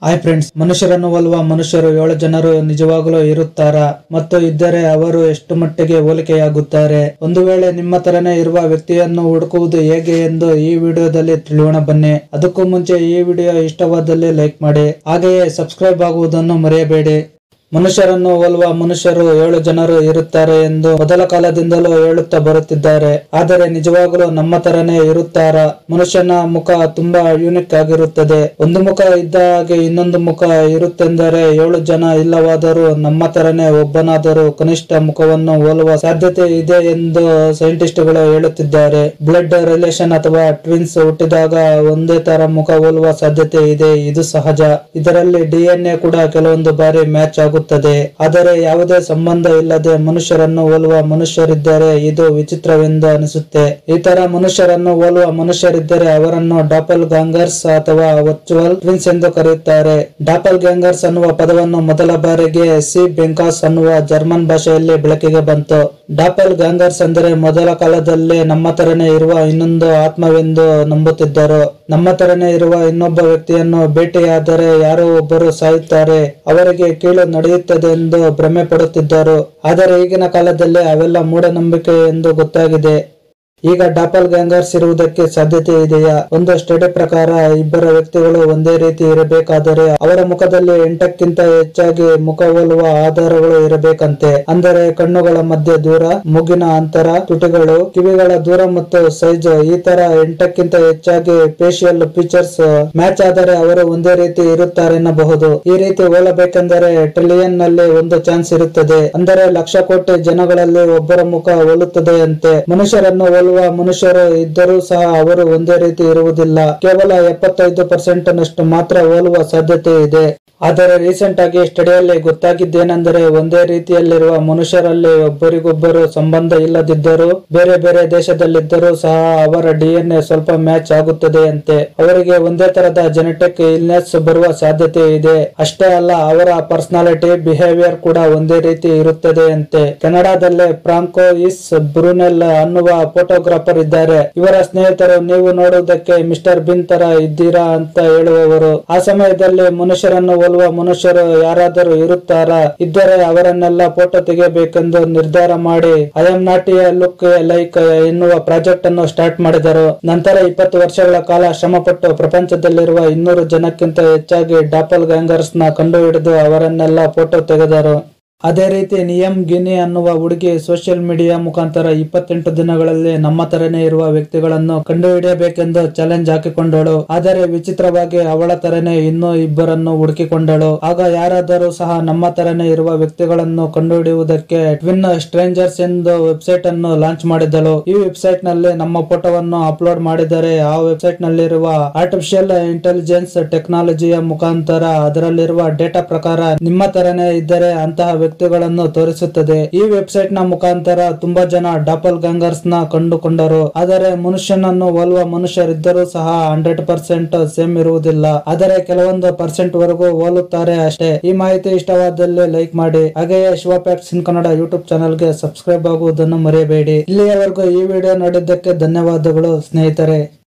hi friends ಮನುಷ್ಯರನ್ನು ಹೋಲುವ ಮನುಷ್ಯರು ಏಳು ಜನರು ನಿಜವಾಗಲೂ ಇರುತ್ತಾರಾ ಮತ್ತು ಇದ್ದರೆ ಅವರು ಎಷ್ಟು ಮಟ್ಟಿಗೆ ಹೋಲಿಕೆಯಾಗುತ್ತಾರೆ ಒಂದು ವೇಳೆ ನಿಮ್ಮ ತರನೇ ಇರುವ ವ್ಯಕ್ತಿಯನ್ನು ಹುಡುಕುವುದು ಹೇಗೆ ಎಂದು ಈ ವಿಡಿಯೋದಲ್ಲಿ ತಿಳಿಯೋಣ ಬನ್ನಿ ಅದಕ್ಕೂ ಮುಂಚೆ ಈ ವಿಡಿಯೋ ಇಷ್ಟವಾದಲ್ಲಿ ಲೈಕ್ ಮಾಡಿ ಹಾಗೆಯೇ ಸಬ್ಸ್ಕ್ರೈಬ್ ಆಗುವುದನ್ನು ಮರೆಯಬೇಡಿ ಮನುಷ್ಯರನ್ನು ಹೋಲುವ ಮನುಷ್ಯರು ಏಳು ಜನರು ಇರುತ್ತಾರೆ ಎಂದು ಮೊದಲ ಕಾಲದಿಂದಲೂ ಹೇಳುತ್ತಾ ಬರುತ್ತಿದ್ದಾರೆ ಆದರೆ ನಿಜವಾಗಲೂ ನಮ್ಮ ತರನೇ ಇರುತ್ತಾರಾ ಮನುಷ್ಯನ ಮುಖ ತುಂಬಾ ಯೂನಿಕ್ ಆಗಿರುತ್ತದೆ ಒಂದು ಮುಖ ಇದ್ದ ಹಾಗೆ ಇನ್ನೊಂದು ಮುಖ ಇರುತ್ತೆಂದರೆ ಏಳು ಜನ ಇಲ್ಲವಾದರೂ ನಮ್ಮ ತರನೇ ಒಬ್ಬನಾದರೂ ಕನಿಷ್ಠ ಮುಖವನ್ನು ಹೋಲುವ ಸಾಧ್ಯತೆ ಇದೆ ಎಂದು ಸೈಂಟಿಸ್ಟ್ಗಳು ಹೇಳುತ್ತಿದ್ದಾರೆ ಬ್ಲಡ್ ರಿಲೇಷನ್ ಅಥವಾ ಟ್ವಿನ್ಸ್ ಹುಟ್ಟಿದಾಗ ಒಂದೇ ತರ ಮುಖ ಹೋಲುವ ಸಾಧ್ಯತೆ ಇದೆ ಇದು ಸಹಜ ಇದರಲ್ಲಿ ಡಿಎನ್ಎ ಕೂಡ ಕೆಲವೊಂದು ಬಾರಿ ಮ್ಯಾಚ್ ಆಗುತ್ತದೆ ಆದರೆ ಯಾವುದೇ ಸಂಬಂಧ ಇಲ್ಲದೆ ಮನುಷ್ಯರನ್ನು ಹೋಲುವ ಮನುಷ್ಯರಿದ್ದರೆ ಇದು ವಿಚಿತ್ರವೆಂದು ಅನಿಸುತ್ತೆ ಈ ತರ ಮನುಷ್ಯರನ್ನು ಹೋಲುವ ಮನುಷ್ಯರಿದ್ದರೆ ಅವರನ್ನು ಡಾಪಲ್ ಗ್ಯಾಂಗರ್ಸ್ ಅಥವಾ ವರ್ಚುವಲ್ ಟ್ವಿನ್ಸ್ ಎಂದು ಕರೆಯುತ್ತಾರೆ ಡಾಪಲ್ ಗ್ಯಾಂಗರ್ಸ್ ಅನ್ನುವ ಪದವನ್ನು ಮೊದಲ ಬಾರಿಗೆ ಸಿ ಬೆಂಕಾಸ್ ಅನ್ನುವ ಜರ್ಮನ್ ಭಾಷೆಯಲ್ಲಿ ಬೆಳಕಿಗೆ ಬಂತು ಡಾಪಲ್ ಗ್ಯಾಂಗರ್ಸ್ ಅಂದರೆ ಮೊದಲ ಕಾಲದಲ್ಲಿ ನಮ್ಮ ತರನೇ ಇರುವ ಇನ್ನೊಂದು ಆತ್ಮವೆಂದು ನಂಬುತ್ತಿದ್ದರು ನಮ್ಮ ತರನೇ ಇರುವ ಇನ್ನೊಬ್ಬ ವ್ಯಕ್ತಿಯನ್ನು ಭೇಟಿಯಾದರೆ ಯಾರೋ ಒಬ್ಬರು ಸಾಯುತ್ತಾರೆ ಅವರಿಗೆ ಕೀಳು ನಡೆಯುತ್ತದೆ ಎಂದು ಭ್ರಮೆ ಪಡುತ್ತಿದ್ದರು ಆದರೆ ಈಗಿನ ಕಾಲದಲ್ಲಿ ಅವೆಲ್ಲ ಮೂಢನಂಬಿಕೆ ಎಂದು ಗೊತ್ತಾಗಿದೆ ಈಗ ಡಾಪಲ್ ಗ್ಯಾಂಗರ್ಸ್ ಇರುವುದಕ್ಕೆ ಸಾಧ್ಯತೆ ಇದೆಯಾ ಒಂದು ಸ್ಟಡಿ ಪ್ರಕಾರ ಇಬ್ಬರ ವ್ಯಕ್ತಿಗಳು ಒಂದೇ ರೀತಿ ಇರಬೇಕಾದರೆ ಅವರ ಮುಖದಲ್ಲಿ ಎಂಟಕ್ಕಿಂತ ಹೆಚ್ಚಾಗಿ ಮುಖ ಹೋಲುವ ಆಧಾರಗಳು ಇರಬೇಕಂತೆ ಅಂದರೆ ಕಣ್ಣುಗಳ ಮಧ್ಯೆ ದೂರ ಮೂಗಿನ ಅಂತರ ತುಟಿಗಳು ಕಿವಿಗಳ ದೂರ ಮತ್ತು ಸೈಜ್ ಈ ತರ ಎಂಟಕ್ಕಿಂತ ಹೆಚ್ಚಾಗಿ ಫೇಶಿಯಲ್ ಫೀಚರ್ಸ್ ಮ್ಯಾಚ್ ಆದರೆ ಅವರು ಒಂದೇ ರೀತಿ ಇರುತ್ತಾರೆನ್ನಬಹುದು ಈ ರೀತಿ ಹೋಲಬೇಕೆಂದರೆ ಟ್ರಿಲಿಯನ್ ನಲ್ಲಿ ಒಂದು ಚಾನ್ಸ್ ಇರುತ್ತದೆ ಅಂದರೆ ಲಕ್ಷ ಕೋಟಿ ಜನಗಳಲ್ಲಿ ಒಬ್ಬರ ಮುಖ ಹೋಲುತ್ತದೆ ಅಂತೆ ಮನುಷ್ಯರನ್ನು ಹೋಲುವ ಮನುಷ್ಯರು ಇದ್ದರೂ ಸಹ ಅವರು ಒಂದೇ ರೀತಿ ಇರುವುದಿಲ್ಲ ಕೇವಲ ಎಪ್ಪತ್ತೈದು ಪರ್ಸೆಂಟ್ ನಷ್ಟು ಮಾತ್ರ ಹೋಲುವ ಸಾಧ್ಯತೆ ಇದೆ ಆದರೆ ರೀಸೆಂಟ್ ಆಗಿ ಸ್ಟಡಿಯಲ್ಲಿ ಗೊತ್ತಾಗಿದ್ದೇನೆಂದರೆ ಒಂದೇ ರೀತಿಯಲ್ಲಿರುವ ಮನುಷ್ಯರಲ್ಲಿ ಒಬ್ಬರಿಗೊಬ್ಬರು ಸಂಬಂಧ ಇಲ್ಲದಿದ್ದರೂ ಬೇರೆ ಬೇರೆ ದೇಶದಲ್ಲಿದ್ದರೂ ಸಹ ಅವರ ಡಿಎನ್ಎ ಸ್ವಲ್ಪ ಮ್ಯಾಚ್ ಆಗುತ್ತದೆ ಅಂತೆ ಅವರಿಗೆ ಒಂದೇ ತರದ ಜೆನೆಟಿಕ್ ಇಲ್ನೆಸ್ ಬರುವ ಸಾಧ್ಯತೆ ಇದೆ ಅಷ್ಟೇ ಅಲ್ಲ ಅವರ ಪರ್ಸನಾಲಿಟಿ ಬಿಹೇವಿಯರ್ ಕೂಡ ಒಂದೇ ರೀತಿ ಇರುತ್ತದೆ ಅಂತೆ ಕೆನಡಾದಲ್ಲೇ ಫ್ರಾಂಕೋ ಇಸ್ ಬ್ರೂನೆಲ್ ಅನ್ನುವ ಫೋಟೋಗ್ರಾಫರ್ ಇದ್ದಾರೆ ಇವರ ಸ್ನೇಹಿತರು ನೀವು ನೋಡುವುದಕ್ಕೆ ಮಿಸ್ಟರ್ ಬಿನ್ ತರ ಇದ್ದೀರಾ ಅಂತ ಹೇಳುವವರು ಆ ಸಮಯದಲ್ಲಿ ಮನುಷ್ಯರನ್ನು ಹೋಲುವ ಮನುಷ್ಯರು ಯಾರಾದರೂ ಇರುತ್ತಾರಾ ಇದ್ದರೆ ಅವರನ್ನೆಲ್ಲ ಫೋಟೋ ತೆಗೆಯಬೇಕೆಂದು ನಿರ್ಧಾರ ಮಾಡಿ I am not a look like ಎನ್ನುವ ಪ್ರಾಜೆಕ್ಟ್ ಅನ್ನು ಸ್ಟಾರ್ಟ್ ಮಾಡಿದರು ನಂತರ ಇಪ್ಪತ್ತು ವರ್ಷಗಳ ಕಾಲ ಶ್ರಮಪಟ್ಟು ಪ್ರಪಂಚದಲ್ಲಿರುವ ಇನ್ನೂರು ಜನಕ್ಕಿಂತ ಹೆಚ್ಚಾಗಿ ಡಾಪಲ್ ಗ್ಯಾಂಗರ್ಸ್ ನ ಕಂಡುಹಿಡಿದು ಅವರನ್ನೆಲ್ಲ ಫೋಟೋ ತೆಗೆದರು ಅದೇ ರೀತಿ ನಿಯಮ್ ಗಿನಿ ಅನ್ನುವ ಹುಡುಗಿ ಸೋಷಿಯಲ್ ಮೀಡಿಯಾ ಮುಖಾಂತರ ಇಪ್ಪತ್ತೆಂಟು ದಿನಗಳಲ್ಲಿ ನಮ್ಮ ತರನೇ ಇರುವ ವ್ಯಕ್ತಿಗಳನ್ನು ಕಂಡುಹಿಡಿಯಬೇಕೆಂದು ಚಾಲೆಂಜ್ ಹಾಕಿಕೊಂಡಳು ಆದರೆ ವಿಚಿತ್ರವಾಗಿ ಅವಳ ತರನೇ ಇನ್ನೂ ಇಬ್ಬರನ್ನು ಹುಡುಕಿಕೊಂಡಳು ಆಗ ಯಾರಾದರೂ ಸಹ ನಮ್ಮ ತರನೇ ಇರುವ ವ್ಯಕ್ತಿಗಳನ್ನು ಕಂಡುಹಿಡಿಯುವುದಕ್ಕೆ ಟ್ವಿನ್ ಸ್ಟ್ರೇಂಜರ್ಸ್ ಎಂದು ವೆಬ್ಸೈಟ್ ಅನ್ನು ಲಾಂಚ್ ಮಾಡಿದಳು ಈ ವೆಬ್ಸೈಟ್ ನಲ್ಲಿ ನಮ್ಮ ಫೋಟೋವನ್ನು ಅಪ್ಲೋಡ್ ಮಾಡಿದರೆ ಆ ವೆಬ್ಸೈಟ್ ನಲ್ಲಿರುವ ಆರ್ಟಿಫಿಷಿಯಲ್ ಇಂಟೆಲಿಜೆನ್ಸ್ ಟೆಕ್ನಾಲಜಿಯ ಮುಖಾಂತರ ಅದರಲ್ಲಿರುವ ಡೇಟಾ ಪ್ರಕಾರ ನಿಮ್ಮ ತರನೇ ಇದ್ದರೆ ಅಂತಹ ವ್ಯಕ್ತಿಗಳನ್ನು ತೋರಿಸುತ್ತದೆ ಈ ವೆಬ್ಸೈಟ್ ನ ಮುಖಾಂತರ ತುಂಬಾ ಜನ ಡಾಪಲ್ ಗ್ಯಾಂಗರ್ಸ್ ನ ಕಂಡುಕೊಂಡರು ಆದರೆ ಮನುಷ್ಯನನ್ನು ಹೋಲುವ ಮನುಷ್ಯರಿದ್ದರೂ ಸಹ ಹಂಡ್ರೆಡ್ ಪರ್ಸೆಂಟ್ ಸೇಮ್ ಇರುವುದಿಲ್ಲ ಆದರೆ ಕೆಲವೊಂದು ಪರ್ಸೆಂಟ್ ವರೆಗೂ ಹೋಲುತ್ತಾರೆ ಅಷ್ಟೇ ಈ ಮಾಹಿತಿ ಇಷ್ಟವಾದಲ್ಲಿ ಲೈಕ್ ಮಾಡಿ ಹಾಗೆಯೇ ಶಿವಪ್ಯಾಕ್ಸ್ ಇನ್ ಕನ್ನಡ ಯೂಟ್ಯೂಬ್ ಚಾನಲ್ಗೆ ಸಬ್ಸ್ಕ್ರೈಬ್ ಆಗುವುದನ್ನು ಮರೆಯಬೇಡಿ ಇಲ್ಲಿಯವರೆಗೂ ಈ ವಿಡಿಯೋ ನೋಡಿದ್ದಕ್ಕೆ ಧನ್ಯವಾದಗಳು ಸ್ನೇಹಿತರೆ